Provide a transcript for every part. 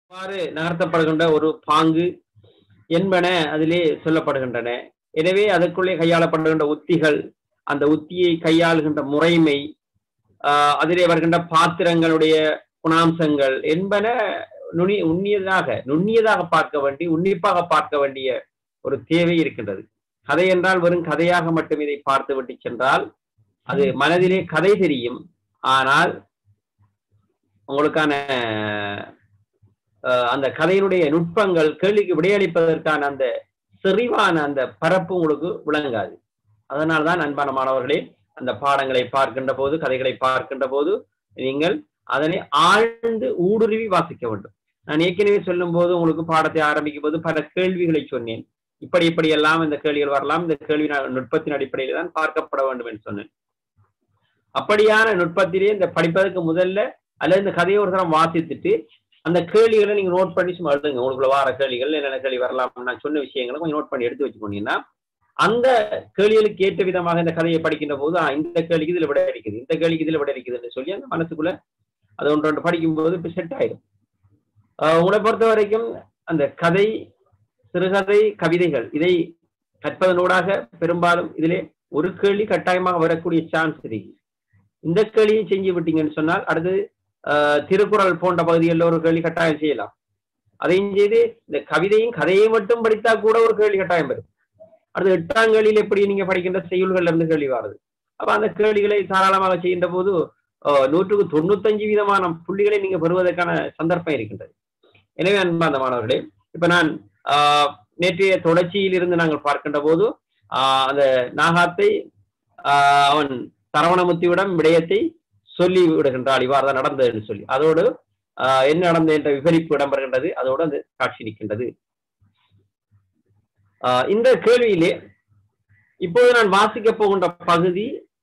இவ்வாறு நகர்த்தப்படுகின்ற ஒரு பாங்கு என்பன அதிலே சொல்லப்படுகின்றன எனவே அதற்குள்ளே கையாளப்படுகின்ற உத்திகள் அந்த உத்தியை கையாளுகின்ற முறைமை ஆஹ் அதிலே வருகின்ற பாத்திரங்களுடைய குணாம்சங்கள் என்பன நுனி உன்னியதாக நுண்ணியதாக பார்க்க வேண்டி உன்னிப்பாக பார்க்க வேண்டிய ஒரு தேவை இருக்கின்றது கதை என்றால் வெறும் கதையாக மட்டும் இதை பார்த்து விட்டு சென்றால் அது மனதிலே கதை தெரியும் ஆனால் உங்களுக்கான அஹ், அந்த கதையினுடைய நுட்பங்கள் கேள்விக்கு விடையளிப்பதற்கான அந்த செறிவான அந்த பரப்பு உங்களுக்கு விளங்காது அதனால்தான் அன்பான மாணவர்களே அந்த பாடங்களை பார்க்கின்ற போது கதைகளை பார்க்கின்ற போது நீங்கள் அதனை ஆழ்ந்து ஊடுருவி வாசிக்க வேண்டும் நான் ஏற்கனவே சொல்லும் போது உங்களுக்கு பாடத்தை ஆரம்பிக்கும் போது பல கேள்விகளை சொன்னேன் இப்படி இப்படி எல்லாம் இந்த கேள்விகள் வரலாம் இந்த கேள்வி நுட்பத்தின் அடிப்படையில் தான் பார்க்கப்பட வேண்டும் என்று சொன்னேன் அப்படியான நுட்பத்திலே இந்த படிப்பதற்கு முதல்ல அல்லது இந்த கதையை ஒரு தரம் வாசித்துட்டு அந்த கேள்விகளை நீங்க நோட் பண்ணி சும்மா எழுதுங்க உங்களுக்குள்ள வார கேள்விகள் என்னென்ன கேள்வி வரலாம் நான் சொன்ன விஷயங்களை கொஞ்சம் நோட் பண்ணி எடுத்து வச்சுக்கோங்கன்னா அந்த கேள்விகளுக்கு ஏற்ற விதமாக இந்த கதையை படிக்கின்ற போது ஆ, இந்த கேள்விக்கு இதுல விட இருக்குது இந்த கேள்விக்கு இதுல விட இருக்குதுன்னு சொல்லி அந்த மனசுக்குள்ள அது ஒன்று ரெண்டு படிக்கும்போது இப்போ செட் ஆயிடும் ஆஹ் உங்களை பொறுத்த வரைக்கும் அந்த கதை சிறுகதை கவிதைகள் இதை கற்பதனூடாக பெரும்பாலும் இதிலே ஒரு கேள்வி கட்டாயமாக வரக்கூடிய சான்ஸ் இருக்கு இந்த கேள்வியை செஞ்சு விட்டீங்கன்னு சொன்னால் அடுத்தது ஆஹ் திருக்குறள் போன்ற பகுதிகளில் ஒரு கேள்வி கட்டாயம் செய்யலாம் அதையும் செய்து இந்த கவிதையும் கதையை மட்டும் படித்தா கூட ஒரு கேள்வி கட்டாயம் வரும் அடுத்து எட்டாம் கேள்வியில் எப்படி நீங்க படிக்கின்ற செய்யுள்கள்ல இருந்து கேள்வி வருது அப்ப அந்த கேள்விகளை தாராளமாக செய்கின்ற போது ஆஹ் நூற்றுக்கு தொண்ணூத்தஞ்சு வீதமான புள்ளிகளை நீங்க பெறுவதற்கான சந்தர்ப்பம் இருக்கின்றது எனவே அன்பார்ந்த மாணவர்களே இப்ப நான் ஆஹ் நேற்றைய தொடர்ச்சியில் இருந்து நாங்கள் பார்க்கின்ற போது ஆஹ் அந்த நாகாத்தை ஆஹ் அவன் சரவணமுத்தியிடம் விடயத்தை சொல்லி விடுகின்றாள் இவ்வாறு தான் நடந்தது என்று சொல்லி அதோடு ஆஹ் என்ன நடந்தது என்ற விவரிப்பு இடம்பெறுகின்றது அதோடு அது காட்சி நிற்கின்றது ஆஹ் இந்த கேள்வியிலே இப்போது நான் வாசிக்க போகின்ற பகுதி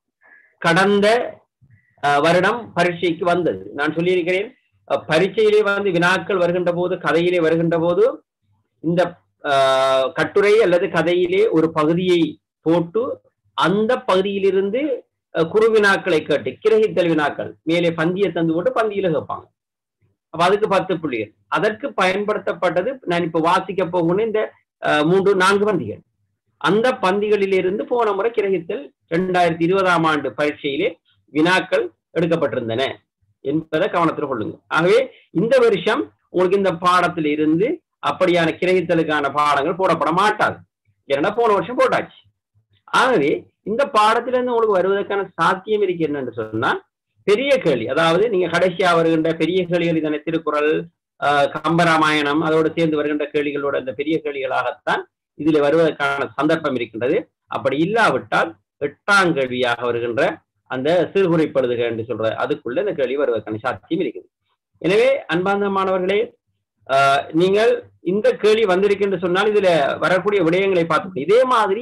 கடந்த ஆஹ் வருடம் பரீட்சைக்கு வந்தது நான் சொல்லியிருக்கிறேன் அஹ் பரீட்சையிலே வந்து வினாக்கள் வருகின்ற போது கதையிலே வருகின்ற போது இந்த ஆஹ் கட்டுரை அல்லது கதையிலே ஒரு பகுதியை போட்டு அந்த பகுதியிலிருந்து அஹ் குறு வினாக்களை கேட்டு கிரகித்தல் வினாக்கள் மேலே பந்தியை தந்து போட்டு பந்தியில கேட்பாங்க அப்ப அதுக்கு பத்து புள்ளிகள் அதற்கு பயன்படுத்தப்பட்டது நான் இப்ப வாசிக்க போகணும் இந்த அஹ், மூன்று நான்கு பந்திகள் அந்த பந்திகளிலிருந்து போன முறை கிரகித்தல் இரண்டாயிரத்தி இருபதாம் ஆண்டு பரீட்சையிலே வினாக்கள் எடுக்கப்பட்டிருந்தன என்பதை கவனத்தில் கொள்ளுங்க ஆகவே இந்த வருஷம் உங்களுக்கு இந்த பாடத்தில் இருந்து அப்படியான கிரகித்தலுக்கான பாடங்கள் போடப்பட மாட்டாது ஏன்னா போன வருஷம் போட்டாச்சு ஆகவே இந்த பாடத்திலிருந்து உங்களுக்கு வருவதற்கான சாத்தியம் இருக்கு என்னன்னு சொன்னா பெரிய கேள்வி அதாவது நீங்க கடைசியா வருகின்ற பெரிய கேள்விகள் இதனை திருக்குறள் ஆஹ் கம்பராமாயணம் அதோடு சேர்ந்து வருகின்ற கேள்விகளோட அந்த பெரிய கேள்விகளாகத்தான் இதுல வருவதற்கான சந்தர்ப்பம் இருக்கின்றது அப்படி இல்லாவிட்டால் எட்டாம் கேள்வியாக வருகின்ற அந்த சிறுகுறிப்படுதுக என்று சொல்ற அதுக்குள்ள இந்த கேள்வி வருவதற்கான சாத்தியம் இருக்குது எனவே அன்பார்ந்த மாணவர்களே ஆஹ் நீங்கள் இந்த கேள்வி வந்திருக்குன்னு சொன்னால் இதுல வரக்கூடிய விடயங்களை பார்த்து இதே மாதிரி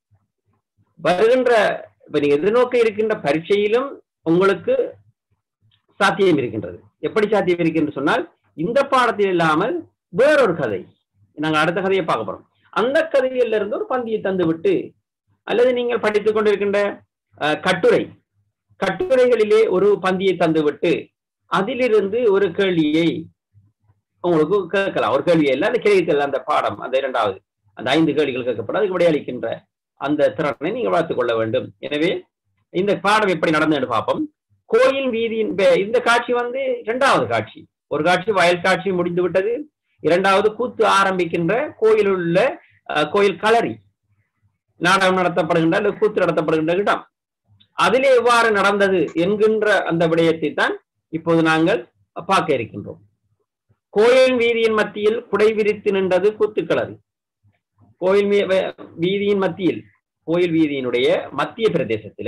வருகின்ற இப்ப நீங்க எதிர்நோக்க இருக்கின்ற பரீட்சையிலும் உங்களுக்கு சாத்தியம் இருக்கின்றது எப்படி சாத்தியம் இருக்கு என்று சொன்னால் இந்த பாடத்தில் இல்லாமல் வேறொரு கதை நாங்கள் அடுத்த கதையை பார்க்க போறோம் அந்த கதையில இருந்து ஒரு பந்தியை தந்து விட்டு அல்லது நீங்கள் படித்துக் கொண்டிருக்கின்ற அஹ், கட்டுரை கட்டுரைகளிலே ஒரு பந்தியை தந்து விட்டு அதிலிருந்து ஒரு கேள்வியை உங்களுக்கு கேட்கலாம் ஒரு கேள்வியை இல்லை அந்த கிரகித்தல் அந்த பாடம் அந்த இரண்டாவது அந்த ஐந்து கேள்விகள் கேட்கப்படும் அதுக்கு விடையளிக்கின்ற அந்த திறனை நீங்கள் வளர்த்துக் கொள்ள வேண்டும் எனவே இந்த பாடம் எப்படி நடந்ததுன்னு பார்ப்போம் கோயில் வீதியின் பே- இந்த காட்சி வந்து இரண்டாவது காட்சி ஒரு காட்சி வயல் காட்சி முடிந்து விட்டது இரண்டாவது கூத்து ஆரம்பிக்கின்ற கோயில் உள்ள அஹ், கோயில் களரி நாடகம் நடத்தப்படுகின்ற அல்லது கூத்து நடத்தப்படுகின்ற இடம் அதிலே எவ்வாறு நடந்தது என்கின்ற அந்த விடயத்தை தான் இப்போது நாங்கள் பார்க்க இருக்கின்றோம் கோயில் வீதியின் மத்தியில் குடை விரித்து நின்றது கூத்துக்களரி கோயில் மீ- வே- வீதியின் மத்தியில் கோயில் வீதியினுடைய மத்திய பிரதேசத்துல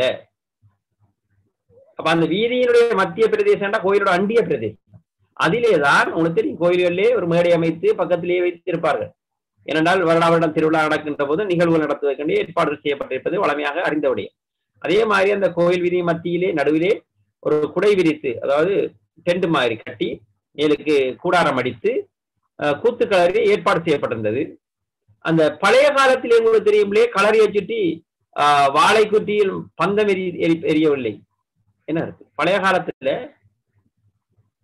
அப்ப அந்த வீதியினுடைய மத்திய பிரதேசம்னா கோயிலோட அண்டிய பிரதேசம் அதிலேதான் உங்களுக்கு தெரியும் கோயில்களிலே ஒரு மேடை அமைத்து பக்கத்திலேயே வைத்திருப்பார்கள் ஏனென்றால் வருடா வருடம் திருவிழா நடக்கின்ற போது நிகழ்வுகள் நடத்துவதற்கென்றே ஏற்பாடு செய்யப்பட்டிருப்பது வளமையாக அறிந்த விடயம் அதே மாதிரி அந்த கோயில் வீதி மத்தியிலே நடுவிலே ஒரு குடை விரித்து அதாவது டென்ட் மாதிரி கட்டி மேலுக்கு கூடாரம் அடித்து அஹ், கூத்துக்களறி ஏற்பாடு செய்யப்பட்டிருந்தது அந்த பழைய காலத்திலே உங்களுக்கு தெரியும்லே களறியை சுற்றி ஆஹ், வாழை குட்டியில் பந்தம் எரி எரி- எரியவில்லை என்ன இருக்கு பழைய காலத்துல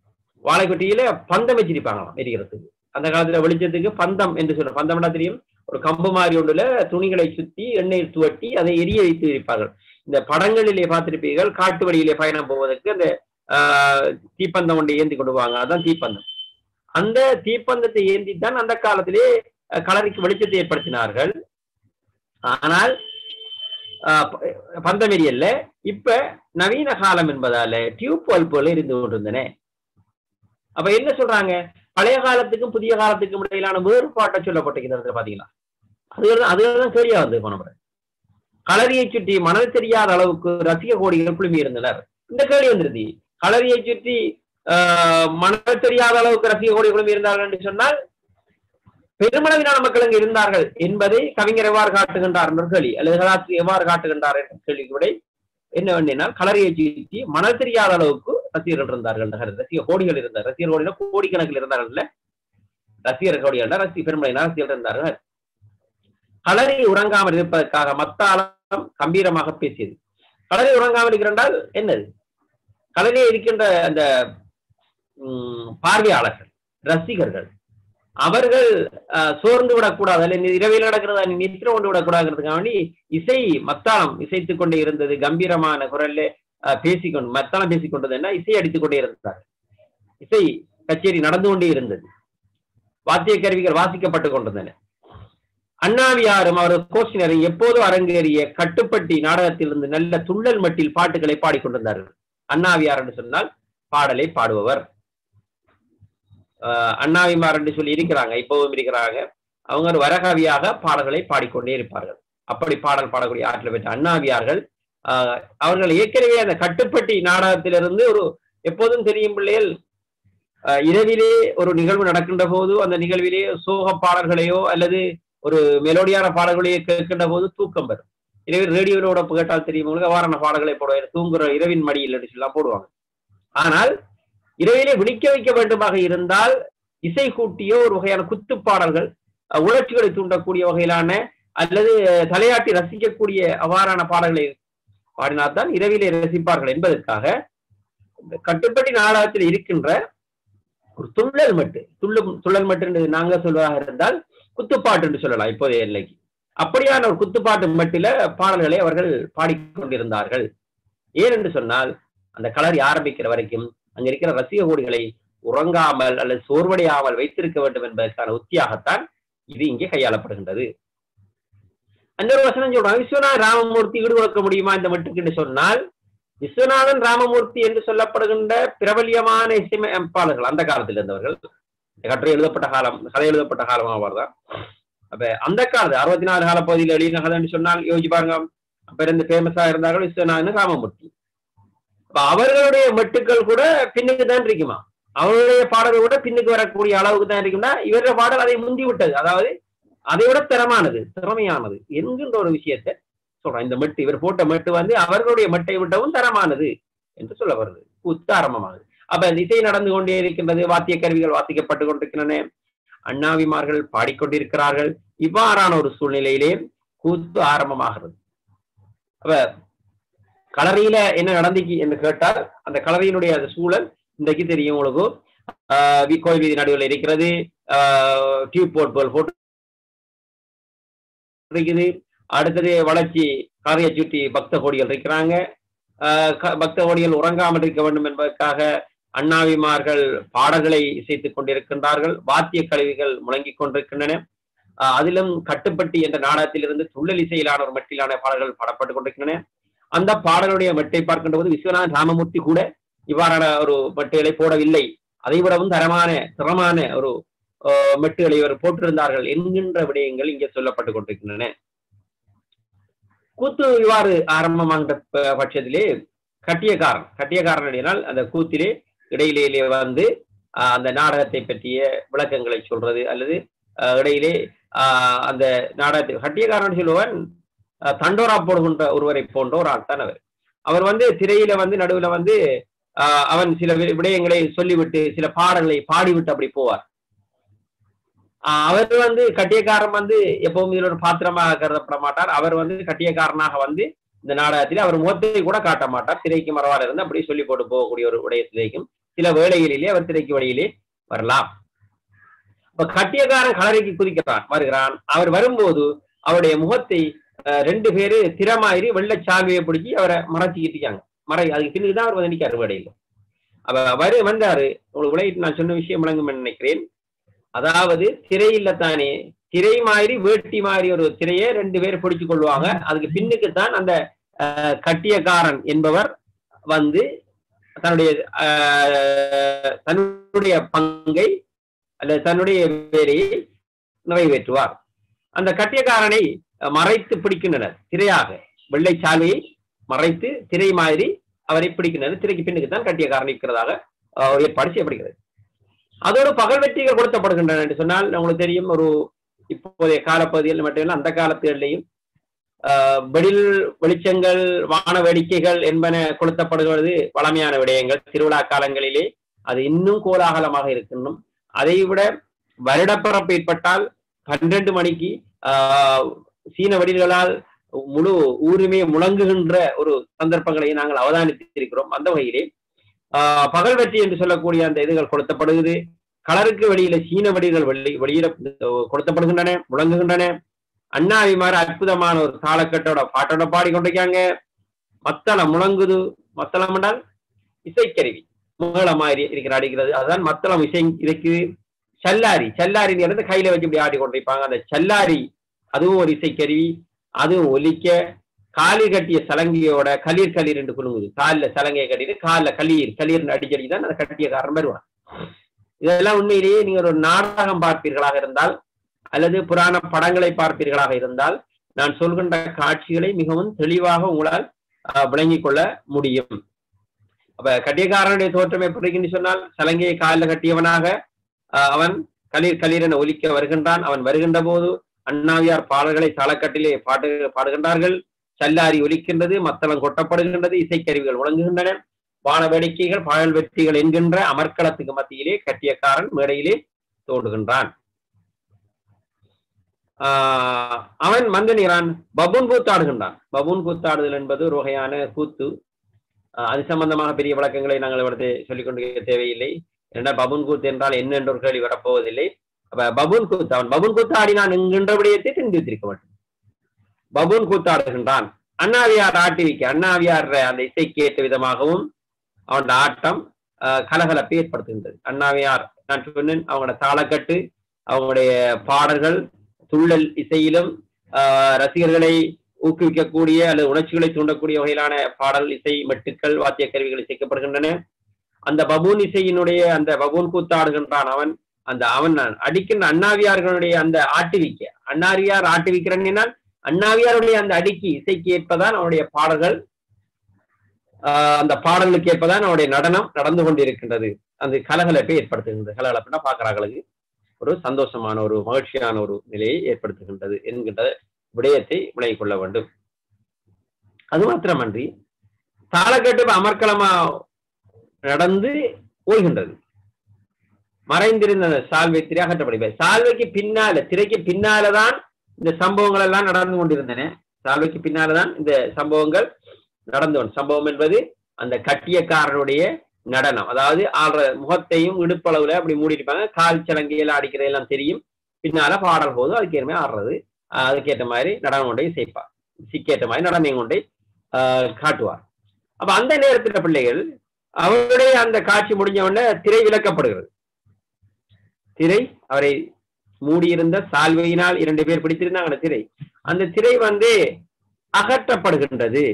வாழைக்குட்டியில பந்தம் வச்சிருப்பாங்களாம் எரிக்கிறதுக்கு அந்த காலத்துல வெளிச்சத்துக்கு பந்தம் என்று சொல்ற பந்தம் என்ன தெரியும் ஒரு கம்பு மாதிரி ஒன்றுல துணிகளை சுத்தி எண்ணெயில் துவட்டி அதை எரிய வைத்து இருப்பார்கள் இந்த படங்களிலே பார்த்திருப்பீர்கள் காட்டு வழியிலே பயணம் போவதற்கு அந்த ஆஹ், தீப்பந்தம் ஒன்று ஏந்தி கொண்டு போவாங்க அதான் தீப்பந்தம் அந்த தீப்பந்தத்தை ஏந்தி தான் அந்த காலத்திலே அஹ், கலரிக்கு வெளிச்சத்தை ஏற்படுத்தினார்கள் ஆனால் ஆஹ், ப- பந்தம் எரியல்ல இப்ப நவீன காலம் என்பதால டியூப் பல்புகள் இருந்து கொண்டிருந்தன அப்ப என்ன சொல்றாங்க பழைய காலத்துக்கும் புதிய காலத்துக்கும் இடையிலான வேறுபாட்டை சொல்லப்பட்டிருக்கிறது பாத்தீங்களா அதுதான் அதுதான் கேள்வியா வந்து போன முறை களரியை சுற்றி மணல் தெரியாத அளவுக்கு ரசிக கோடிகள் குழுமி இருந்தனர் இந்த கேள்வி வந்துருது களரியை சுற்றி ஆஹ், மணல் தெரியாத அளவுக்கு ரசிக கோடி குழுமி இருந்தார்கள் என்று சொன்னால் பெருமளவிலான மக்கள் அங்கு இருந்தார்கள் என்பதை கவிஞர் எவ்வாறு காட்டுகின்றார் என்ற கேள்வி அல்லது கலாச்சி எவ்வாறு காட்டுகின்றார் என்ற கேள்விக்கு விடை என்ன வேண்டினால் களரியை சுற்றி மணல் தெரியாத அளவுக்கு ரசிகர்கள் இருந்தார்கள் என்ற கருத்து. ரசிக கோடிகள் இருந்தார் ரசிகர் கோடினா கோடிக்கணக்கில் இருந்தார்கள் இல்ல ரசிகர் கோடிகள் ரசி பெருமளவிலான ரசிகர்கள் இருந்தார்கள் களரி உறங்காமல் இருப்பதற்காக மத்தாளம் கம்பீரமாக பேசியது களரி உறங்காமல் இருக்கிறால் என்னது களரியே இருக்கின்ற அந்த உம், பார்வையாளர்கள் ரசிகர்கள் அவர்கள் அஹ், சோர்ந்து விடக்கூடாது அல்ல இரவில் நடக்கிறதா நீ நித்திர கொண்டு விடக்கூடாதுங்கிறதுக்காக வேண்டி இசை மத்தாளம் இசைத்துக் கொண்டே இருந்தது கம்பீரமான குரல்ல அஹ், பேசிக்கொண்டு மத்தாளம் பேசிக்கொண்டதுன்னா இசை அடித்துக் கொண்டே இருந்தார் இசை கச்சேரி நடந்து கொண்டே இருந்தது வாத்திய கருவிகள் வாசிக்கப்பட்டு கொண்டிருந்தன அண்ணாவியாரும் அவரது கோஷினரும் எப்போதும் அரங்கேறிய கட்டுப்பட்டி நாடகத்திலிருந்து நல்ல துள்ளல் மட்டில் பாட்டுகளை பாடிக்கொண்டிருந்தார்கள் அண்ணாவியார் என்று சொன்னால் பாடலை பாடுபவர் ஆஹ் அண்ணாவிமார் என்று சொல்லி இருக்கிறாங்க இப்பவும் இருக்கிறாங்க அவங்க ஒரு வரகவியாக பாடல்களை பாடிக்கொண்டே இருப்பார்கள் அப்படி பாடல் பாடக்கூடிய ஆற்றல் பெற்ற அண்ணாவியார்கள் ஆஹ் அவர்கள் ஏற்கனவே அந்த கட்டுப்பட்டி நாடகத்திலிருந்து ஒரு எப்போதும் தெரியும் பிள்ளைகள் ஆஹ் இரவிலே ஒரு நிகழ்வு நடக்கின்ற போது அந்த நிகழ்விலே சோக பாடல்களையோ அல்லது ஒரு மெலோடியான பாடல்களையோ கேட்கின்ற போது தூக்கம் வரும் இரவில் ரேடியோவோட கேட்டால் தெரியும் உங்களுக்கு அவ்வாறான பாடல்களை போடுவாங்க தூங்குற இரவின் மடியில் என்று சொல்லலாம் போடுவாங்க ஆனால் இரவிலே விழிக்க வைக்க வேண்டுமாக இருந்தால் இசை கூட்டியோ ஒரு வகையான குத்து பாடல்கள் அஹ், உணர்ச்சிகளை தூண்டக்கூடிய வகையிலான அல்லது தலையாட்டி ரசிக்கக்கூடிய அவ்வாறான பாடல்களை பாடினால்தான் இரவிலே ரசிப்பார்கள் என்பதற்காக இந்த கட்டுப்பட்டி நாடகத்தில் இருக்கின்ற ஒரு துள்ளல் மட்டு துள்ளும் துள்ளல் மட்டு என்று நாங்க சொல்வதாக இருந்தால் குத்துப்பாட்டு என்று சொல்லலாம் இப்போதைய எல்லைக்கு அப்படியான ஒரு குத்துப்பாட்டு மட்டில பாடல்களை அவர்கள் பாடிக்கொண்டிருந்தார்கள் ஏன் என்று சொன்னால் அந்த களரி ஆரம்பிக்கிற வரைக்கும் அங்க இருக்கிற ரசிக கோடிகளை உறங்காமல் அல்லது சோர்வடையாமல் வைத்திருக்க வேண்டும் என்பதற்கான உத்தியாகத்தான் இது இங்கே கையாளப்படுகின்றது இன்னொரு வசனம் சொல்றாங்க விஸ்வநாத ராமமூர்த்தி ஈடுபடுத்த முடியுமா இந்த மட்டுக்கு என்று சொன்னால் விஸ்வநாதன் ராமமூர்த்தி என்று சொல்லப்படுகின்ற பிரபல்யமான இசையமைப்பாளர்கள் அந்த காலத்தில் இருந்தவர்கள் இந்த கட்டுரை எழுதப்பட்ட காலம் கதை எழுதப்பட்ட காலம் அவர்தான் அப்ப அந்த காலத்து அறுபத்தி நாலு கால பகுதியில் எழுதின கதைன்னு சொன்னால் யோசிச்சு பாருங்க அப்ப இருந்து ஃபேமஸா இருந்தார்கள் விஸ்வநாதன் ராமமூர்த்தி அப்ப அவர்களுடைய மெட்டுக்கள் கூட பின்னுக்கு தான் இருக்குமா அவருடைய பாடல்கள் கூட பின்னுக்கு வரக்கூடிய அளவுக்கு தான் இருக்கும்னா இவருடைய பாடல் அதை முந்தி விட்டது அதாவது அதை விட திறமானது திறமையானது என்கின்ற ஒரு விஷயத்தை சொல்றேன் இந்த மெட்டு இவர் போட்ட மெட்டு வந்து அவர்களுடைய மெட்டை விட்டவும் தரமானது என்று சொல்ல வருது கூத்து ஆரம்பமாகுது அப்ப இந்த இசை நடந்து கொண்டே இருக்கின்றது வாத்திய கருவிகள் வாசிக்கப்பட்டு கொண்டிருக்கின்றன அண்ணாவிமார்கள் பாடிக்கொண்டிருக்கிறார்கள் இவ்வாறான ஒரு சூழ்நிலையிலே கூத்து ஆரம்பமாகிறது அப்ப களரியில என்ன நடந்துச்சு என்று கேட்டால் அந்த களரியினுடைய அந்த சூழல் இன்றைக்கு தெரியும் உங்களுக்கு ஆஹ் வி- கோயில் வீதி நடுவில் இருக்கிறது ஆஹ் டியூப் போட் போல் போட்டு இருக்குது அடுத்தது வளர்ச்சி காரையை சுற்றி பக்த கோடிகள் இருக்கிறாங்க ஆஹ் க- பக்த கோடிகள் உறங்காமல் இருக்க வேண்டும் என்பதற்காக அண்ணாவிமார்கள் பாடல்களை இசைத்துக் கொண்டிருக்கின்றார்கள் வாத்திய கருவிகள் முழங்கிக் கொண்டிருக்கின்றன ஆஹ் அதிலும் கட்டுப்பட்டி என்ற நாடகத்திலிருந்து துள்ளல் இசையிலான ஒரு மட்டிலான பாடல்கள் பாடப்பட்டுக் கொண்டிருக்கின்றன அந்த பாடலுடைய மெட்டை பார்க்கின்ற போது விஸ்வநாதன் ராமமூர்த்தி கூட இவ்வாறான ஒரு மெட்டுகளை போடவில்லை அதை விடவும் தரமான திறமான ஒரு ஆஹ், மெட்டுகளை இவர் போட்டிருந்தார்கள் என்கின்ற விடயங்கள் இங்கே சொல்லப்பட்டுக் கொண்டிருக்கின்றன கூத்து இவ்வாறு ஆரம்பமாகின்ற ப- பட்சத்திலே கட்டியக்காரன் கட்டியக்காரன் அப்படினால் அந்த கூத்திலே இடையிலே வந்து ஆஹ், அந்த நாடகத்தை பற்றிய விளக்கங்களை சொல்றது அல்லது ஆஹ், இடையிலே ஆஹ், அந்த நாடகத்தை கட்டியக்காரன் சொல்லுவன் ஆஹ், தண்டோரா போடுகின்ற ஒருவரை போன்ற ஒரு ஆள் தான் அவர் அவர் வந்து திரையில வந்து நடுவுல வந்து ஆஹ், அவன் சில வி- விடயங்களை சொல்லிவிட்டு சில பாடல்களை பாடிவிட்டு அப்படி போவார் ஆஹ், அவர் வந்து கட்டியக்காரன் வந்து எப்பவும் இதுல ஒரு பாத்திரமாக கருதப்பட மாட்டார் அவர் வந்து கட்டியக்காரனாக வந்து இந்த நாடகத்தில் அவர் முகத்தை கூட காட்ட மாட்டார் திரைக்கு மறவாட இருந்து அப்படியே சொல்லி போட்டு போகக்கூடிய ஒரு உடைய திரைக்கும் சில வேளைகளிலே அவர் திரைக்கு வழியிலே வரலாம் இப்ப கட்டியக்காரன் கலரைக்கு குதிக்கிறான் வருகிறான் அவர் வரும்போது அவருடைய முகத்தை அஹ், ரெண்டு பேரு திறமாயிரி வெள்ளை சால்வையை பிடிச்சி அவரை மறைச்சிக்கிட்டு இருக்காங்க மறை அதுக்கு பின்னுக்கு தான் அவர் வந்து நிற்காரு வேடையில அவ வரு வந்தாரு உங்களுக்கு விளையிட்டு நான் சொன்ன விஷயம் விளங்கும் நினைக்கிறேன் அதாவது திரையில தானே திரை மாதிரி வேட்டி மாதிரி ஒரு திரையை ரெண்டு பேர் பிடிச்சு கொள்வாங்க அதுக்கு பின்னுக்கு தான் அந்த அஹ், கட்டியக்காரன் என்பவர் வந்து தன்னுடைய அஹ், தன்னுடைய பங்கை அல்லது தன்னுடைய வேலையை நிறைவேற்றுவார் அந்த கட்டியக்காரனை அஹ், மறைத்து பிடிக்கின்றனர் திரையாக வெள்ளை சாலையை மறைத்து திரை மாதிரி அவரை பிடிக்கின்றனர் திரைக்கு பின்னுக்கு தான் கட்டியக்காரன் இருக்கிறதாக அஹ், ஒரு ஏற்பாடு செய்யப்படுகிறது அதோடு பகல் வெற்றிகள் கொடுத்தப்படுகின்றன என்று சொன்னால் உங்களுக்கு தெரியும் ஒரு இப்போதைய காலப்பகுதியில் மட்டுமில்லை அந்த காலத்துகளிலேயும் ஆஹ் வெளில் வெளிச்சங்கள் வான வேடிக்கைகள் என்பன கொளுத்தப்படுகிறது வளமையான விடயங்கள் திருவிழா காலங்களிலே அது இன்னும் கோலாகலமாக இருக்கின்றும் அதை விட வருடப்பிறப்பு ஏற்பட்டால் பன்னிரண்டு மணிக்கு ஆஹ் சீன வெடிகளால் முழு ஊருமே முழங்குகின்ற ஒரு சந்தர்ப்பங்களை நாங்கள் அவதானித்திருக்கிறோம் அந்த வகையிலே ஆஹ் பகல் வெற்றி என்று சொல்லக்கூடிய அந்த இதுகள் கொளுத்தப்படுகிறது கலருக்கு வெளியில சீன வெடிகள் வெளி வெளியில கொடுத்தப்படுகின்றன முழங்குகின்றன அண்ணாவிமார் அற்புதமான ஒரு தாளக்கட்டோட பாட்டோட பாடிக்கொண்டிருக்காங்க மத்தளம் முழங்குது மத்தளம் என்றால் இசைக்கருவி மேள மாதிரி இருக்கிற அடிக்கிறது அதுதான் மத்தளம் இசை இருக்குது சல்லாரி சல்லாரி இருந்து கையில வச்சு இப்படி ஆடி கொண்டிருப்பாங்க அந்த சல்லாரி அதுவும் ஒரு இசைக்கருவி அதுவும் ஒலிக்க காலில் கட்டிய சலங்கையோட களீர் களீர் என்று குலுங்குது காலில் சலங்கையை கட்டிட்டு காலில் களீர் களீர் அடிச்சடி தான் அந்த கட்டிய காரணம் வருவான் இதெல்லாம் உண்மையிலேயே நீங்க ஒரு நாடகம் பார்ப்பீர்களாக இருந்தால் அல்லது புராண படங்களை பார்ப்பீர்களாக இருந்தால் நான் சொல்கின்ற காட்சிகளை மிகவும் தெளிவாக உங்களால் ஆஹ், விளங்கிக் கொள்ள முடியும் அப்ப கட்டியக்காரனுடைய தோற்றம் எப்படி இருக்குன்னு சொன்னால் சலங்கையை காலில் கட்டியவனாக ஆஹ், அவன் களீர் களீர் என ஒலிக்க வருகின்றான் அவன் வருகின்ற போது அண்ணாவியார் பாடல்களை தளக்கட்டிலே பாடு பாடுகின்றார்கள் சல்லாரி ஒலிக்கின்றது மத்தளம் கொட்டப்படுகின்றது இசைக்கருவிகள் முழங்குகின்றன வான வேடிக்கைகள் பாடல் வெற்றிகள் என்கின்ற அமர்க்களத்துக்கு மத்தியிலே கட்டியக்காரன் மேடையிலே தோன்றுகின்றான் ஆஹ் அவன் வந்து நிறான் பபூன் கூத்தாடுகின்றான் பபூன் கூத்தாடுதல் என்பது ஒரு வகையான கூத்து ஆஹ் அது சம்பந்தமாக பெரிய விளக்கங்களை நாங்கள் இவரது சொல்லிக் கொண்டு தேவையில்லை ஏன்னா பபூன் கூத்து என்றால் என்ன என்ற ஒரு கேள்வி வரப்போவதில்லை அப்ப பபூன் கூத்து அவன் பபூன் கூத்து ஆடினான் என்கின்ற விடயத்தை தெரிந்து வைத்திருக்க வேண்டும் பபூன் கூத்தாடுகின்றான் அண்ணாவியார் ஆட்டிவிக்க அண்ணாவியார் அந்த இசைக்கு ஏற்ற விதமாகவும் அவனோட ஆட்டம் ஆஹ் கலகலப்பை ஏற்படுத்துகின்றது அண்ணாவியார் நான் சொன்னேன் அவங்களோட தாளக்கட்டு அவங்களுடைய பாடல்கள் துள்ளல் இசையிலும் ஆஹ் ரசிகர்களை ஊக்குவிக்கக்கூடிய அல்லது உணர்ச்சிகளை தூண்டக்கூடிய வகையிலான பாடல் இசை மெட்டுக்கள் வாத்திய கருவிகள் இசைக்கப்படுகின்றன அந்த பபூன் இசையினுடைய அந்த பபூன் கூத்தாடுகின்றான் அவன் அந்த அவன் அடிக்கின்ற அண்ணாவியார்களுடைய அந்த ஆட்டுவிக்க அண்ணாவியார் ஆட்டுவிக்கிறன் என்னால் அண்ணாவியாருடைய அந்த அடிக்கு இசைக்கு ஏற்பதான் அவனுடைய பாடல்கள் ஆஹ் அந்த பாடலுக்கு ஏற்பதான் அவனுடைய நடனம் நடந்து கொண்டிருக்கின்றது அந்த கலகலப்பை ஏற்படுத்துகின்றது கலகலப்புனா பாக்குறாங்களுக்கு ஒரு சந்தோஷமான ஒரு மகிழ்ச்சியான ஒரு நிலையை ஏற்படுத்துகின்றது என்கின்ற விடயத்தை விளங்கிக் கொள்ள வேண்டும் அது மாத்திரமன்றி தாளக்கட்டு அமர்க்களமா நடந்து ஓய்கின்றது மறைந்திருந்த அந்த சால்வை திரை அகற்றப்படுகிறது சால்வைக்கு பின்னால திரைக்கு பின்னாலதான் இந்த சம்பவங்கள் எல்லாம் நடந்து கொண்டிருந்தன சால்வைக்கு பின்னாலதான் இந்த சம்பவங்கள் நடந்து கொண்டு- சம்பவம் என்பது அந்த கட்டியக்காரனுடைய நடனம் அதாவது ஆடுற முகத்தையும் இடுப்பளவுல அப்படி மூடிருப்பாங்க கால் சலங்கையில அடிக்கிறது எல்லாம் தெரியும் பின்னால பாடல் போது அதுக்கு ஏற்ற மாதிரி ஆடுறது ஆஹ் அதுக்கேற்ற மாதிரி நடனம் கொண்டே சேர்ப்பார் சிக்கேற்ற மாதிரி நடனம் கொண்டே ஆஹ் காட்டுவார் அப்ப அந்த நேரத்துல பிள்ளைகள் அவருடைய அந்த காட்சி முடிஞ்ச உடனே திரை விலக்கப்படுகிறது திரை அவரை மூடியிருந்த சால்வையினால் இரண்டு பேர் பிடித்திருந்தாங்க அந்த திரை அந்த திரை வந்து அகற்றப்படுகின்றது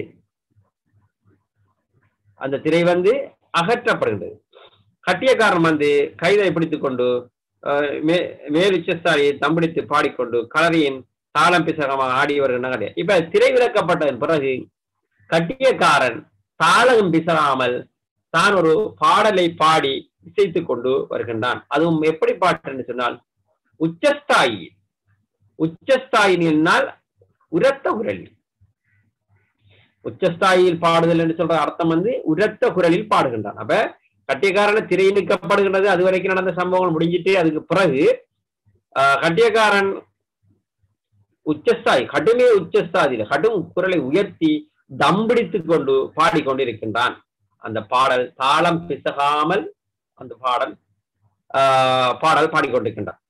அந்த திரை வந்து அகற்றப்படுகின்றது கட்டியக்காரன் வந்து கைதை பிடித்துக் கொண்டு அஹ், மே மேலுச்சஸ்தாரியை தம்பிடித்து பாடிக்கொண்டு கலரியின் தாளம் பிசகமாக ஆடி வருகின்றன இப்ப திரை விலக்கப்பட்டதன் பிறகு கட்டியக்காரன் தாளம் பிசகாமல் தான் ஒரு பாடலை பாடி இசைத்துக் கொண்டு வருகின்றான் அதுவும் எப்படி பாட்டுன்னு சொன்னால் உச்சஸ்தாயி உச்சஸ்தாயினால் உரத்த குரலில் உச்சஸ்தாயில் பாடுதல் என்று சொல்ற அர்த்தம் வந்து உரத்த குரலில் பாடுகின்றான் அப்ப கட்டியக்காரன திரை நீக்கப்படுகின்றது அது வரைக்கும் நடந்த சம்பவங்கள் முடிஞ்சிட்டு அதுக்கு பிறகு ஆஹ், கட்டியக்காரன் உச்சஸ்தாய் கடுமைய உச்சஸ்தாதியில கடும் குரலை உயர்த்தி தம்பிடித்துக் கொண்டு பாடிக்கொண்டிருக்கின்றான் அந்த பாடல் தாளம் பிசகாமல் அந்த பாடல் ஆஹ் பாடல் பாடிக்கொண்டிருக்கின்றார்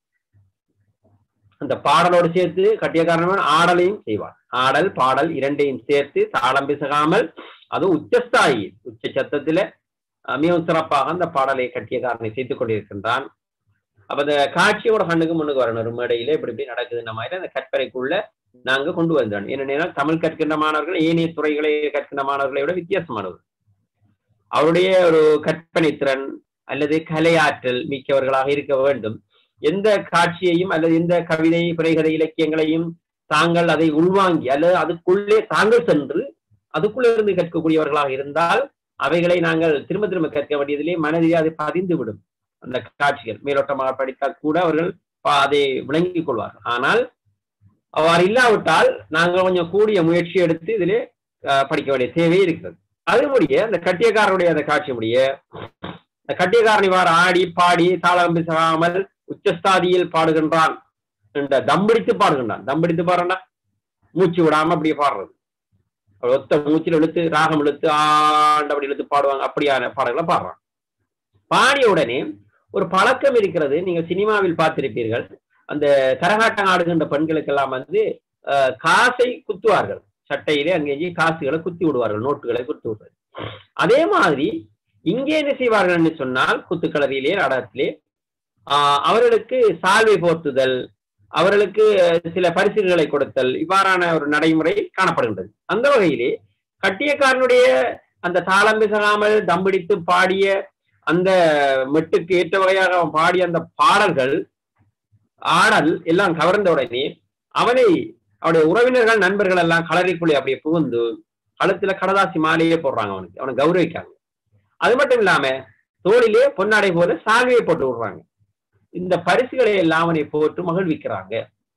அந்த பாடலோடு சேர்த்து கட்டியக்காரன் ஆடலையும் செய்வார் ஆடல் பாடல் இரண்டையும் சேர்த்து தாளம் பிசகாமல் அது உச்சஸ்தாயி உச்ச சத்தத்தில அஹ், மிகவும் சிறப்பாக அந்த பாடலை கட்டியக்காரனை செய்து கொண்டிருக்கின்றான் அப்ப அந்த காட்சியோட கண்ணுக்கு முன்னுக்கு வரணும் ஒரு மேடையில இப்படி இப்படி நடக்குதுன்ற மாதிரி அந்த கற்பனைக்குள்ள நாங்க கொண்டு வந்தோம் ஏனென்றால் தமிழ் கற்கின்ற மாணவர்கள் ஏனைய துறைகளை கற்கின்ற மாணவர்களை விட வித்தியாசமானவர் அவருடைய ஒரு கற்பனை திறன் அல்லது கலையாற்றல் மிக்கவர்களாக இருக்க வேண்டும் எந்த காட்சியையும் அல்லது எந்த கவிதை புரைகதை இலக்கியங்களையும் தாங்கள் அதை உள்வாங்கி அல்லது அதுக்குள்ளே தாங்கள் சென்று அதுக்குள்ளே இருந்து கற்கக்கூடியவர்களாக இருந்தால் அவைகளை நாங்கள் திரும்ப திரும்ப கற்க வேண்டியதிலே மனதிலே அது பதிந்து விடும் அந்த காட்சிகள் மேலோட்டமாக படித்தால் கூட அவர்கள் பா- அதை விளங்கிக் கொள்வார்கள் ஆனால் அவ்வாறு இல்லாவிட்டால் நாங்கள் கொஞ்சம் கூடிய முயற்சி எடுத்து இதிலே அஹ், படிக்க வேண்டிய தேவை இருக்கிறது அது முடிய அந்த கட்டியக்காரனுடைய அந்த காட்சி முடிய இந்த கட்டியக்காரன் இவ்வாறு ஆடி பாடி தாளம் பிசகாமல் உச்சஸ்தாதியில் பாடுகின்றான் என்ற தம்பிடித்து பாடுகின்றான் தம்பிடித்து பாடுறா மூச்சு விடாம அப்படியே பாடுறது அவர் ஒத்த மூச்சில் இழுத்து ராகம் இழுத்து ஆண்டு அப்படி இழுத்து பாடுவாங்க அப்படியான பாடல்களை பாடுறான் பாடிய உடனே ஒரு பழக்கம் இருக்கிறது நீங்க சினிமாவில் பார்த்திருப்பீர்கள் அந்த கரகாட்டம் ஆடுகின்ற பெண்களுக்கெல்லாம் வந்து அஹ், காசை குத்துவார்கள் சட்டையிலே அங்கே காசுகளை குத்தி விடுவார்கள் நோட்டுகளை குத்தி விடுவார்கள் அதே மாதிரி இங்கே என்ன செய்வார்கள் என்று சொன்னால் குத்துக்களரியிலே நாடகத்திலே ஆஹ் அவர்களுக்கு சால்வை போர்த்துதல் அவர்களுக்கு சில பரிசுகளை கொடுத்தல் இவ்வாறான ஒரு நடைமுறை காணப்படுகின்றது அந்த வகையிலே கட்டியக்காரனுடைய அந்த தாளம் பிசகாமல் தம்பிடித்து பாடிய அந்த மெட்டுக்கு ஏற்ற வகையாக அவன் பாடிய அந்த பாடல்கள் ஆடல் எல்லாம் கவர்ந்த உடனே அவனை அவனுடைய உறவினர்கள் நண்பர்கள் எல்லாம் களரிக்குள்ளே அப்படியே புகுந்து கழுத்துல கடதாசி மாலையே போடுறாங்க அவனுக்கு அவனை கௌரவிக்காங்க அது மட்டும் இல்லாம தோளிலே பொன்னாடை போல சால்வையை போட்டு விடுறாங்க இந்த பரிசுகளை எல்லாம் அவனை போட்டு மகிழ்விக்கிறாங்க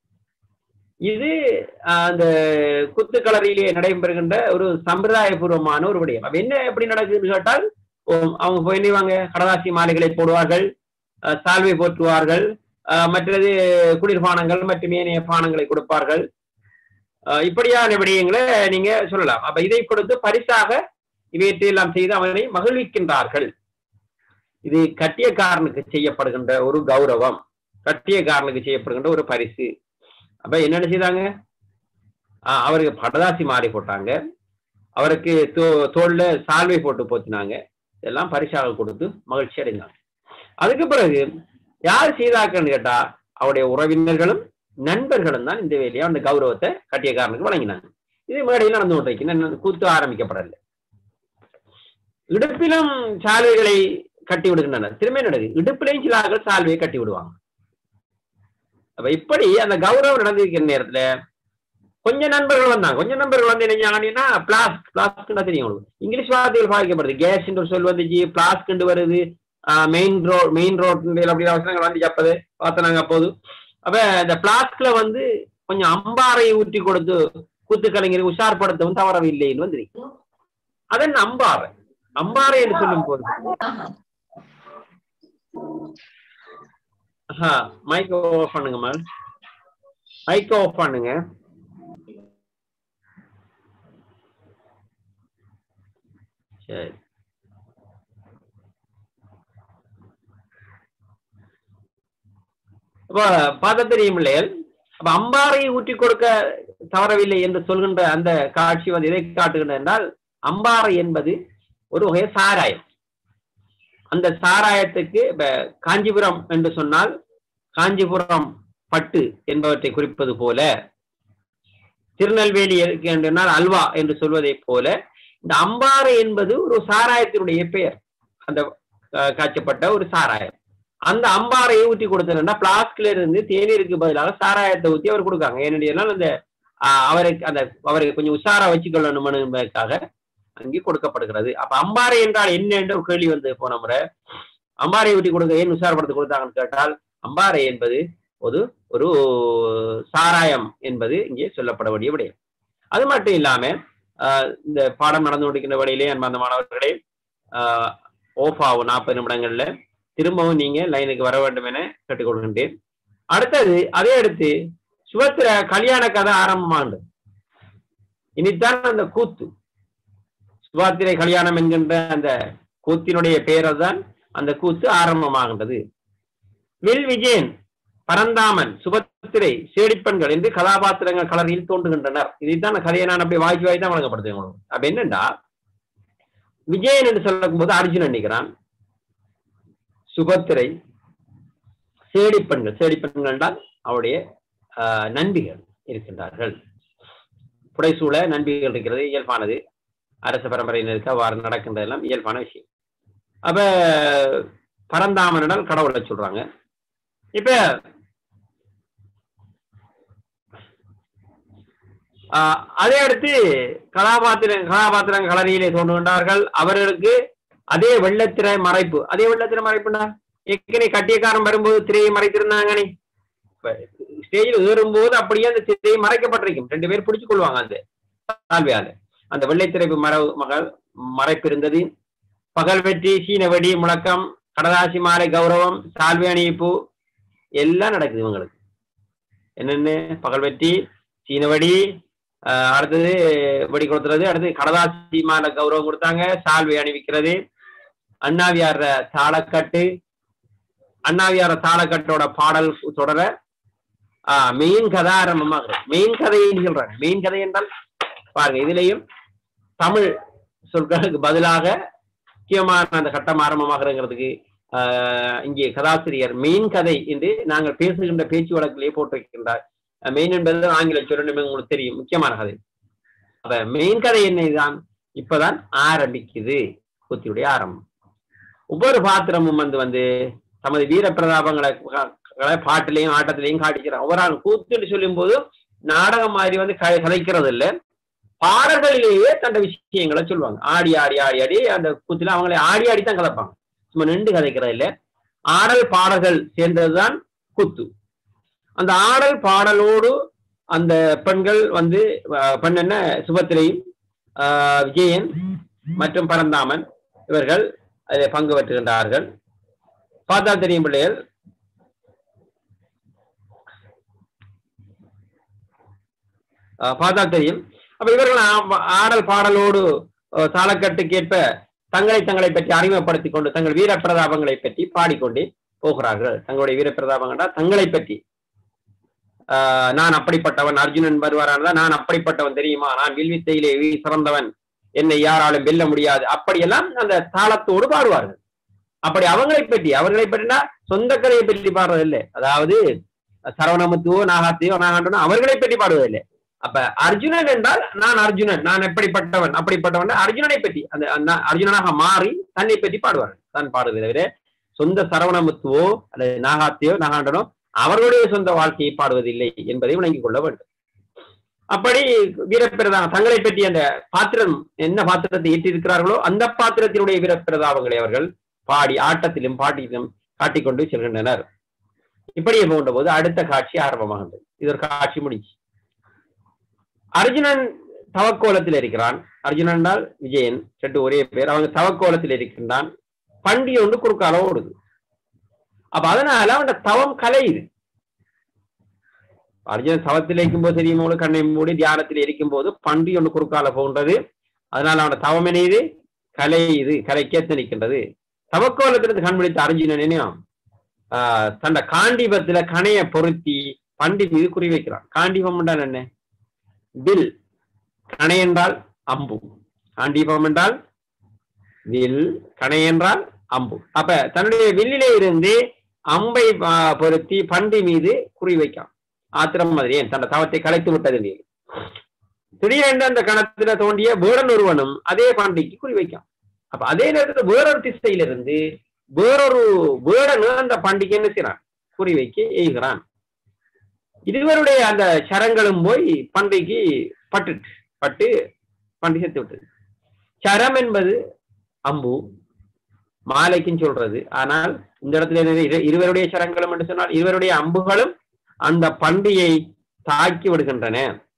இது ஆஹ், அந்த குத்துக்களரியிலே நடைபெறுகின்ற ஒரு சம்பிரதாயபூர்வமான ஒரு விடயம் அப்ப என்ன எப்படி நடக்குதுன்னு கேட்டால் ஓ, அவங்க போய் என்னவாங்க கடதாசி மாலைகளை போடுவார்கள் ஆஹ், சால்வை போற்றுவார்கள் ஆஹ், மற்றது குளிர்பானங்கள் மற்றும் ஏனைய பானங்களை கொடுப்பார்கள் ஆஹ், இப்படியான விடயங்களை நீங்க சொல்லலாம் அப்ப இதை கொடுத்து பரிசாக இவற்றையெல்லாம் செய்து அவனை மகிழ்விக்கின்றார்கள் இது கட்டியக்காரனுக்கு செய்யப்படுகின்ற ஒரு கௌரவம் கட்டியக்காரனுக்கு செய்யப்படுகின்ற ஒரு பரிசு அப்ப என்னென்ன செய்தாங்க ஆஹ் அவருக்கு படதாசி மாறி போட்டாங்க அவருக்கு தோ தோல்ல சால்வை போட்டு போத்தினாங்க இதெல்லாம் பரிசாக கொடுத்து மகிழ்ச்சி அடைந்தாங்க அதுக்கு பிறகு யார் செய்தாக்கன்னு கேட்டா அவருடைய உறவினர்களும் நண்பர்களும் தான் இந்த வேலையை அந்த கௌரவத்தை கட்டியக்காரனுக்கு வழங்கினாங்க இது மேடையில் நடந்து கொண்டிருக்கின்ற கூத்து ஆரம்பிக்கப்படவில்லை இடுப்பிலும் சால்வைகளை கட்டி விடுகின்றனர் திரும்ப நடக்குது இடுப்பிலையும் சில ஆட்கள் சால்வையை கட்டி விடுவாங்க அப்ப இப்படி அந்த கௌரவம் நடந்திருக்கிற நேரத்துல கொஞ்சம் நண்பர்கள் வந்தாங்க கொஞ்சம் நண்பர்கள் வந்து என்ன செஞ்சாங்கன்னா பிளாஸ்க் பிளாஸ்க்னா தெரியும் உங்களுக்கு இங்கிலீஷ் வார்த்தைகள் பாதிக்கப்படுது கேஸ் ஒரு சொல் வந்துச்சு பிளாஸ்க் வருது மெயின் ரோட் மெயின் ரோட் அப்படி அவசரங்கள் வந்து அப்பது பார்த்தனாங்க அப்போது அப்ப இந்த பிளாஸ்க்ல வந்து கொஞ்சம் அம்பாரை ஊற்றி கொடுத்து கூத்து கலைஞரை உஷார்படுத்தவும் தவறவில்லைன்னு வந்து அதன் அம்பாறை அம்பாறை என்று சொல்லும் போது மைக் ஆஃப் பண்ணுங்க மேம் மைக் ஆஃப் பண்ணுங்க சரி அப்ப பார்த்த தெரியும் இல்லையா அப்ப அம்பாரை ஊற்றி கொடுக்க தவறவில்லை என்று சொல்கின்ற அந்த காட்சி வந்து எதை காட்டுகின்ற என்றால் அம்பாறை என்பது ஒரு வகை சாராயம் அந்த சாராயத்துக்கு இப்ப காஞ்சிபுரம் என்று சொன்னால் காஞ்சிபுரம் பட்டு என்பவற்றை குறிப்பது போல திருநெல்வேலி என்றால் அல்வா என்று சொல்வதை போல இந்த அம்பாறை என்பது ஒரு சாராயத்தினுடைய பெயர் அந்த அஹ், காய்ச்சப்பட்ட ஒரு சாராயம் அந்த அம்பாறையை ஊற்றி கொடுத்ததுன்னா பிளாஸ்க்ல இருந்து தேநீருக்கு பதிலாக சாராயத்தை ஊற்றி அவர் கொடுக்காங்க ஏனென்றால் அந்த ஆஹ், அவருக்கு அந்த அவரை கொஞ்சம் உஷாரா வச்சுக்கொள்ளணும் என்பதற்காக அங்கே கொடுக்கப்படுகிறது அப்ப அம்பாறை என்றால் என்ன என்று ஒரு கேள்வி வந்து போன முறை அம்பாறை ஊற்றி கொடுக்க ஏன் உஷாரப்படுத்தி கொடுத்தாங்கன்னு கேட்டால் அம்பாறை என்பது ஒரு ஒரு சாராயம் என்பது இங்கே சொல்லப்பட வேண்டிய விடயம் அது மட்டும் இல்லாம ஆஹ், இந்த பாடம் நடந்து கொண்டிருக்கின்ற வழியிலே அன்பார்ந்த மாணவர்களே ஓஃப் ஆகும் நாற்பது நிமிடங்கள்ல திரும்பவும் நீங்க லைனுக்கு வர வேண்டும் என கேட்டுக்கொள்கின்றேன் அடுத்தது அதே அடுத்து சுபத்திர கல்யாண கதை ஆரம்பமாண்டு இனித்தான் அந்த கூத்து சுபாத்திரை கல்யாணம் என்கின்ற அந்த கூத்தினுடைய பெயரை தான் அந்த கூத்து ஆரம்பமாகின்றது வில் விஜயன் பரந்தாமன் சுபத்திரை சேடிப்பெண்கள் என்று கதாபாத்திரங்கள் கலரில் தோன்றுகின்றனர் இதைத்தான் அந்த கதையை நான் அப்படி வாய்க்கு வாய் தான் வழங்கப்படுது உங்களுக்கு அப்ப என்னண்டா விஜயன் என்று சொல்லும் போது அர்ஜுனன் நிற்கிறான் சுபத்திரை சேடிப்பெண்கள் சேடிப்பெண்கள் என்றால் அவருடைய ஆஹ், நண்பிகள் இருக்கின்றார்கள் புடைசூழ நண்பிகள் இருக்கிறது இயல்பானது அரச பரம்பரையினருக்கு அவ்வாறு நடக்கின்றதெல்லாம் இயல்பான விஷயம் அப்ப பரந்தாமனால் கடவுளை சொல்றாங்க இப்ப ஆஹ், அதை அடுத்து கதாபாத்திர கதாபாத்திரம் கலரியிலே தோன்றுகின்றார்கள் அவர்களுக்கு அதே வெள்ளத்திரை மறைப்பு அதே வெள்ளத்திரை மறைப்புண்டா ஏற்கனவே கட்டியக்காரன் வரும்போது திரையை மறைத்திருந்தாங்கனே ஸ்டேஜில் ஏறும்போது அப்படியே அந்த திரையை மறைக்கப்பட்டிருக்கும் ரெண்டு பேர் பிடிச்சு கொள்வாங்க அந்த தாழ்வையால அந்த வெள்ளைத்திரைப்பு மர மகள் மறைப்பு இருந்தது பகல் வெற்றி சீன வெடி முழக்கம் கடதாசி மாலை கௌரவம் சால்வை அணிவிப்பு எல்லாம் நடக்குது இவங்களுக்கு என்னென்ன பகல் வெற்றி சீன வெடி ஆஹ் அடுத்தது வெடி கொடுத்துறது அடுத்தது கடதாசி மாலை கௌரவம் கொடுத்தாங்க சால்வை அணிவிக்கிறது அண்ணாவியார தாளக்கட்டு அண்ணாவியார தாளக்கட்டோட பாடல் தொடர மெயின் கதை ஆரம்பமாகிறது மெயின் கதைன்னு சொல்றாங்க மெயின் கதை என்றால் பாருங்க இதுலயும் தமிழ் சொற்களுக்கு பதிலாக முக்கியமான அந்த கட்டம் ஆரம்பமாகிறதுங்கிறதுக்கு ஆஹ் இங்கே கதாசிரியர் மெயின் கதை என்று நாங்கள் பேசுகின்ற பேச்சு வழக்கிலேயே போட்டிருக்கின்றார் மெயின் என்பது ஆங்கில சொல் என்று உங்களுக்கு தெரியும் முக்கியமான கதை அப்ப மெயின் கதை என்னதான் இப்பதான் ஆரம்பிக்குது கூத்தியுடைய ஆரம்பம் ஒவ்வொரு பாத்திரமும் வந்து வந்து தமது வீர பிரதாபங்களை களை பாட்டிலையும் ஆட்டத்திலையும் காட்டிக்கிறான் ஒவ்வொரு ஆள் கூத்துன்னு சொல்லும் போது நாடகம் மாதிரி வந்து க- கதைக்கிறது இல்ல பாடல்களிலேயே தந்த விஷயங்களை சொல்லுவாங்க ஆடி ஆடி ஆடி ஆடி அந்த கூத்துல அவங்களை ஆடி ஆடி தான் கதைப்பாங்க சும்மா நின்று கதைக்கிறது இல்ல ஆடல் பாடல்கள் சேர்ந்ததுதான் கூத்து அந்த ஆடல் பாடலோடு அந்த பெண்கள் வந்து அஹ், பெண் என்ன சுபத்திரையும் ஆஹ், விஜயன் மற்றும் பரந்தாமன் இவர்கள் அதில் பங்கு பெற்றுகின்றார்கள் பார்த்தா தெரியும் பிள்ளைகள் ஆஹ், பார்த்தா தெரியும் அப்ப இவர்கள் ஆ- ஆடல் பாடலோடு அஹ், தாளக்கட்டுக்கேற்ப தங்களை தங்களை பற்றி அறிமுகப்படுத்திக் கொண்டு தங்கள் வீர பிரதாபங்களை பற்றி பாடிக்கொண்டே போகிறார்கள் தங்களுடைய வீர பிரதாபங்கள்டா தங்களை பற்றி ஆஹ், நான் அப்படிப்பட்டவன் அர்ஜுனன் வருவாரானதா நான் அப்படிப்பட்டவன் தெரியுமா நான் வில்வித்தையிலே வீ- சிறந்தவன் என்னை யாராலும் வெல்ல முடியாது அப்படியெல்லாம் அந்த தாளத்தோடு பாடுவார்கள் அப்படி அவங்களை பற்றி அவர்களை பற்றினா சொந்த கதையை பற்றி பாடுறது இல்லை அதாவது சரவணமுத்துவோ நாகாத்தியோ நாகாண்டனோ அவர்களை பற்றி பாடுவதில்லை அப்ப அர்ஜுனன் என்றால் நான் அர்ஜுனன் நான் எப்படிப்பட்டவன் அப்படிப்பட்டவன் அர்ஜுனனை பற்றி அந்த அந்த அர்ஜுனனாக மாறி தன்னை பற்றி பாடுவார்கள் தான் பாடுவதை தவிர சொந்த சரவணமுத்துவோ அல்லது நாகாத்தியோ நாகாண்டனோ அவர்களுடைய சொந்த வாழ்க்கையை பாடுவதில்லை என்பதை விளங்கிக் கொள்ள வேண்டும் அப்படி வீரப்பிரதாம் தங்களை பற்றி அந்த பாத்திரம் என்ன பாத்திரத்தை ஏற்றிருக்கிறார்களோ அந்த பாத்திரத்தினுடைய வீரப்பிரதாபங்களை அவர்கள் பாடி ஆட்டத்திலும் பாட்டிலும் காட்டிக்கொண்டு செல்கின்றனர் இப்படியே போன்ற போது அடுத்த காட்சி ஆரம்பமாகின்றது இது ஒரு காட்சி முடிஞ்சு அர்ஜுனன் தவக்கோலத்தில் இருக்கிறான் அர்ஜுனன் என்றால் விஜயன் ரெண்டு ஒரே பேர் அவங்க தவக்கோலத்தில் இருக்கின்றான் பண்டி ஒன்று குறுக்கால ஓடுது அப்ப அதனால அவன் தவம் கலையுது அர்ஜுனன் தவத்தில் இருக்கும் போது தெரியும் உங்களுக்கு கண்ணை மூடி தியானத்தில் இருக்கும் போது பன்றி ஒன்று குறுக்கால போகின்றது அதனால அவனோட தவம் இணையுது கலையுது கலை கேத்து நிற்கின்றது தவக்கோலத்திலிருந்து கண்பிடித்த அர்ஜுனனையும் ஆஹ் தன்னை காண்டிபத்துல கணைய பொருத்தி பண்டி மீது குறி வைக்கிறான் காண்டிபம் என்றால் என்ன வில் கணை என்றால் அம்பு காண்டீபம் என்றால் வில் கணை என்றால் அம்பு அப்ப தன்னுடைய வில்லிலே இருந்து அம்பை ஆஹ், பொருத்தி பண்டி மீது குறி வைக்கான் ஆத்திரம் மாதிரி ஏன் தன் தவத்தை கலைத்து விட்டது நீ திடீரென்று அந்த கணத்துல தோண்டிய வேடன் ஒருவனும் அதே பாண்டிக்கு குறி வைக்கான் அப்ப அதே நேரத்துல வேறொரு திசையிலிருந்து வேறொரு வேடனு அந்த பாண்டிக்கு என்ன செய்யறான் குறி வைக்க எய்கிறான் இருவருடைய அந்த சரங்களும் போய் பன்றிக்கு பட்டுட்டு பட்டு பன்றி செத்து விட்டது சரம் என்பது அம்பு மாலைக்குன்னு சொல்றது ஆனால் இந்த இடத்துல என்னது இரு- இருவருடைய சரங்களும் என்று சொன்னால் இருவருடைய அம்புகளும் அந்த பன்றியை தாக்கி விடுகின்றன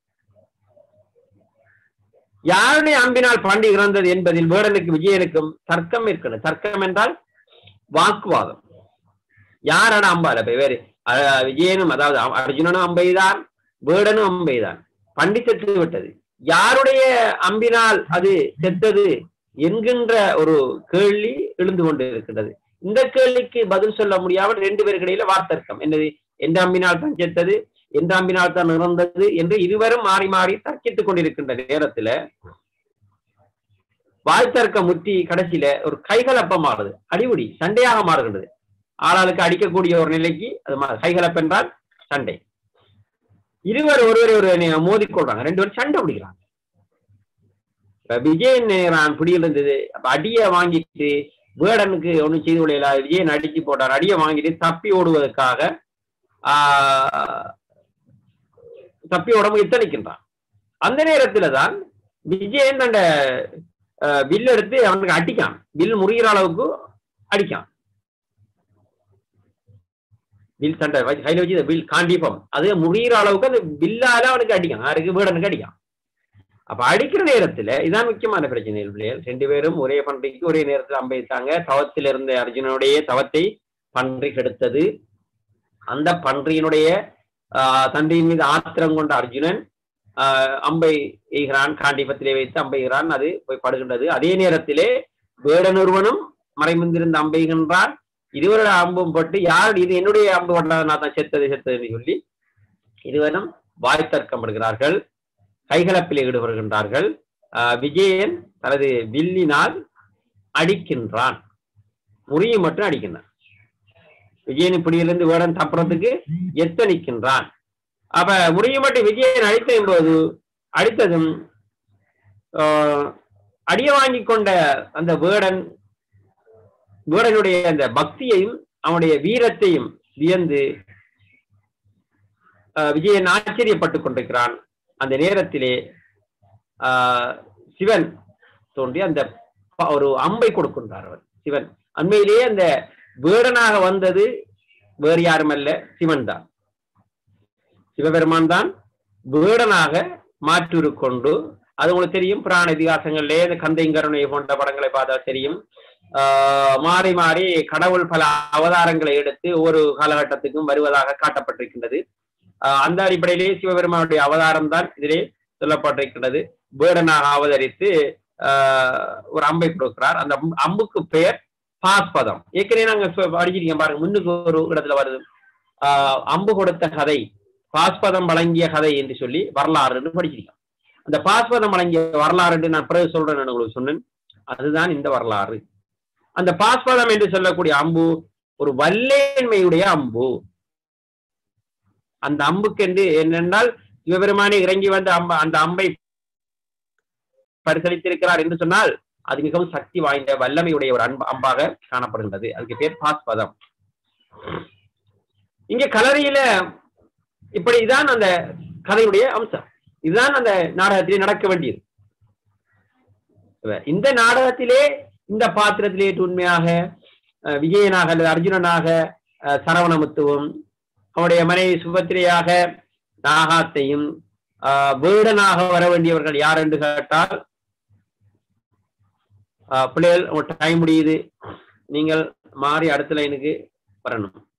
யாருடைய அம்பினால் பண்டி இறந்தது என்பதில் வேடனுக்கு விஜயனுக்கும் தர்க்கம் இருக்கிறது தர்க்கம் என்றால் வாக்குவாதம் யாரோட அம்பால இப்ப வேறு அஹ், விஜயனும் அதாவது அ- அர்ஜுனனும் அம்பைதான் வேடனும் அம்பைதான் பண்டி செத்து விட்டது யாருடைய அம்பினால் அது செத்தது என்கின்ற ஒரு கேள்வி எழுந்து கொண்டு இருக்கின்றது இந்த கேள்விக்கு பதில் சொல்ல முடியாமல் ரெண்டு பேருக்கு இடையில வார்த்தர்க்கம் என்னது எந்த அம்பினால் தான் செத்தது எந்த அம்பினால் தான் இறந்தது என்று இருவரும் மாறி மாறி தர்க்கித்துக் கொண்டிருக்கின்ற நேரத்துல வாய்த்தர்க்க முற்றி கடைசியில ஒரு கைகலப்பம் மாறுது அடிபடி சண்டையாக மாறுகின்றது ஆளாளுக்கு அடிக்கக்கூடிய ஒரு நிலைக்கு அது மா- கைகலப்பு என்றால் சண்டை இருவர் ஒருவரை ஒரு மோதிக்கொள்றாங்க ரெண்டு பேரும் சண்டை பிடிக்கிறாங்க இப்ப விஜயன் நான் பிடியில் இருந்தது அப்ப அடிய வாங்கிட்டு வேடனுக்கு ஒண்ணும் செய்து கொள்ளல விஜயன் அடிச்சு போட்டார் அடிய வாங்கிட்டு தப்பி ஓடுவதற்காக ஆஹ், தப்பி ஓட முயற்சிக்கின்றான் அந்த நேரத்துல தான் விஜயன் அந்த ஆஹ், வில் எடுத்து அவனுக்கு அடிக்கான் வில் முறிகிற அளவுக்கு அடிக்கான் வில் சண்டை வச்சு- கையில வச்சு இந்த வில் காண்டிப்பம் அது முறிகிற அளவுக்கு அந்த வில்லால அவனுக்கு அடிக்கான் யாருக்கு வீடனுக்கு அடிக்கான் அப்ப அடிக்கிற நேரத்துல இதான் முக்கியமான பிரச்சனை பிள்ளைகள் ரெண்டு பேரும் ஒரே பன்றிக்கு ஒரே நேரத்துல அம்பைத்தாங்க தவத்தில் இருந்த அர்ஜுனனுடைய தவத்தை பன்றி கெடுத்தது அந்த பன்றியினுடைய ஆஹ், தந்தையின் மீது ஆத்திரம் கொண்ட அர்ஜுனன் ஆஹ், அம்பை எய்கிறான் காண்டிபத்திலே வைத்து அம்பைகிறான் அது போய் படுகின்றது அதே நேரத்திலே வேடனொருவனும் மறைமுந்திருந்து அம்பைகின்றான் இருவரோட அம்பும் பட்டு யார் இது என்னுடைய அம்பு பட்டது நான் தான் செத்தது செத்ததுன்னு சொல்லி இருவரும் வாய் தர்க்கப்படுகிறார்கள் கைகலப்பில் ஈடுபடுகின்றார்கள் ஆஹ் விஜயன் தனது வில்லினால் அடிக்கின்றான் முறியை மட்டும் அடிக்கின்றான் விஜயன் இப்படியிலிருந்து வேடன் தப்புறதுக்கு எத்தனிக்கின்றான் அப்ப முறியை மட்டும் விஜயன் அடித்த போது அடித்ததும் ஆஹ் அடிய வாங்கி கொண்ட அந்த வேடன் வேடனுடைய அந்த பக்தியையும் அவனுடைய வீரத்தையும் வியந்து ஆஹ் விஜயன் ஆச்சரியப்பட்டுக் கொண்டிருக்கிறான் அந்த நேரத்திலே ஆஹ் சிவன் தோன்றி அந்த ப- ஒரு அம்பை கொடுக்கின்றார் அவர் சிவன் அண்மையிலேயே அந்த வேடனாக வந்தது வேறு யாரும் அல்ல சிவன் தான் சிவபெருமான் தான் வேடனாக மாற்றுரு கொண்டு அது உங்களுக்கு தெரியும் புராண இதிகாசங்களிலே இந்த கந்தைங்கருணை போன்ற படங்களை பார்த்தால் தெரியும் ஆஹ் மாறி மாறி கடவுள் பல அவதாரங்களை எடுத்து ஒவ்வொரு காலகட்டத்துக்கும் வருவதாக காட்டப்பட்டிருக்கின்றது ஆஹ் அந்த அடிப்படையிலே சிவபெருமானுடைய அவதாரம் தான் இதிலே சொல்லப்பட்டிருக்கின்றது வேடனாக அவதரித்து ஆஹ் ஒரு அம்பை கொடுக்கிறார் அந்த அம்பு- அம்புக்கு பெயர் பாஸ்பதம் ஏற்கனவே நாங்க சொ- படிச்சிருக்கீங்க பாருங்க முன்னுக்கு ஒரு இடத்துல வருது ஆஹ் அம்பு கொடுத்த கதை பாஸ்பதம் வழங்கிய கதை என்று சொல்லி வரலாறுன்னு படிச்சிருக்கோம் அந்த பாஸ்பதம் வழங்கிய வரலாறு என்று நான் பிறகு சொல்றேன் நான் உங்களுக்கு சொன்னேன் அதுதான் இந்த வரலாறு அந்த பாஸ்பதம் என்று சொல்லக்கூடிய அம்பு ஒரு வல்லேன்மையுடைய அம்பு அந்த அம்புக்கென்று என்னென்றால் சிவபெருமானே இறங்கி வந்து அம்ப அந்த அம்பை பரிசளித்திருக்கிறார் என்று சொன்னால் அது மிகவும் சக்தி வாய்ந்த வல்லமையுடைய ஒரு அன்ப அம்பாக காணப்படுகின்றது அதுக்கு பேர் பாஸ்பதம் இங்க கலரியில இப்படி இதான் அந்த கதையுடைய அம்சம் இதுதான் அந்த நாடகத்திலே நடக்க வேண்டியது இந்த நாடகத்திலே இந்த பாத்திரத்திலே உண்மையாக அஹ், விஜயனாக அல்லது அர்ஜுனனாக அஹ், சரவணமுத்துவும் அவனுடைய மனைவி சுபத்திரையாக நாகாத்தையும் ஆஹ், வேடனாக வர வேண்டியவர்கள் யார் என்று கேட்டால் ஆஹ், பிள்ளைகள் டைம் முடியுது நீங்கள் மாறி அடுத்த லைனுக்கு வரணும்